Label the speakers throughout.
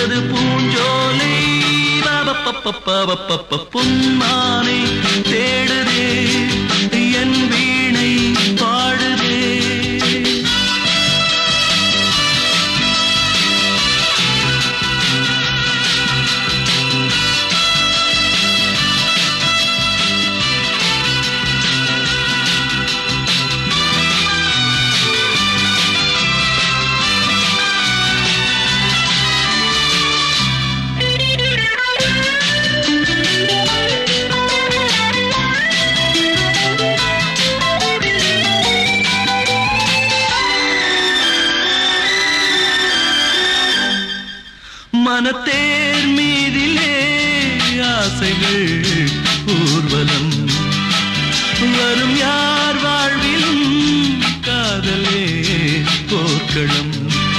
Speaker 1: தொடுத்தது பூஞ்சோலை பப்பப்பப்பப்பப்பப்ப பொன்மானை தேடுதே என் வீணை பாடுதே மனத்தேர் மீதிலே ஆசைகள் ஊர்வலம் வரும் யார் வாழ்விலும் காதலே போர்க்களம்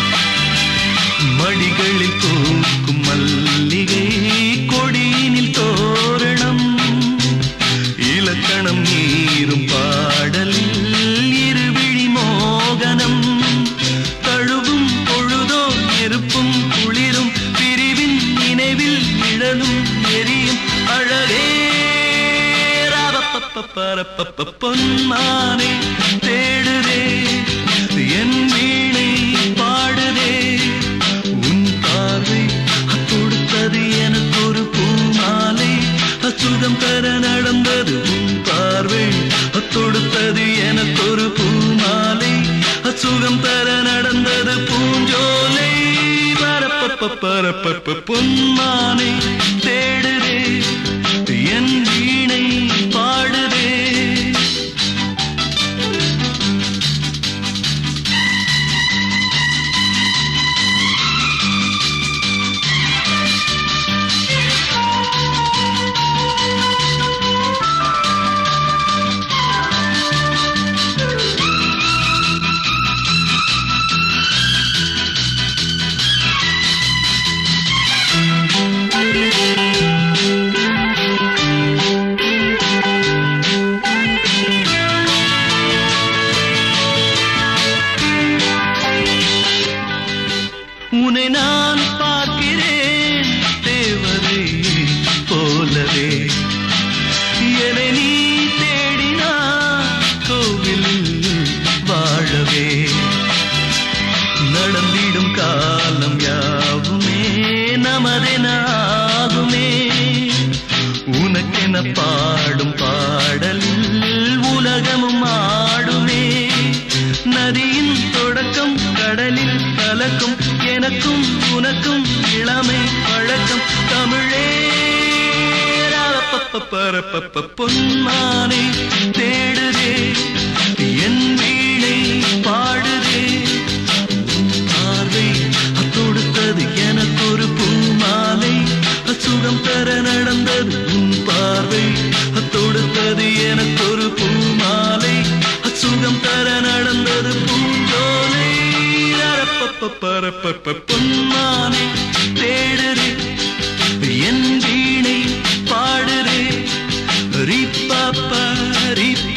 Speaker 1: மடிகளில் பூக்கும் மல்லிகை கொடியினில் தோரணம் இலக்கணம் நீரும் பாடலில் இருவிழி மோகனம் தழுவும் பொழுதோ நெருப்பும் குளிரும் பிரிவின் நினைவில் நிழலும் எரியும் அழகே பரப்பப்ப பொன்மானை தேடுதே என் வீணை பாடுதே உன் பார்வை கொடுத்தது எனக்கு ஒரு பூமாலை அச்சுகம் தர நடந்தது உன் பார்வை தொடுத்தது எனக்கு ஒரு பூமாலை அச்சுகம் தர நடந்தது பூஞ்சோலை பரப்பப்ப பரப்பப்ப பொன்மானை தேடுதே என் வீணை பாடுதே உன்னை நான் பார்க்கிறேன் தேவதை போலவே என்னை நீ தேடினா கோவிலில் வாழவே நடந்திடும் காலம் யாவுமே நமதெனாகுமே உனக்கென பாடும் பாடலில் உலகமும் ஆடுமே நதியின் தொடக்கம் கடலில் கலக்கும் எனக்கும் உனக்கும் இளமை பழக்கம் தமிழே பரப்பப்ப பொன்மானை தேடுதே என் வீணை பாடுதே பார்வை தொடுத்தது எனக்கு ஒரு பூமாலை சுகம் தர நடந்தது உன் பார்வை தொடுத்தது எனக்கு ஒரு பூமாலை சுகம் தர நடந்தது பூஞ்சோலை அரப்பப்ப பரப்பப்ப பொன்மானை தேடுறே என் வீணை பாடுறே ரிப்பப்ப ரிப்ப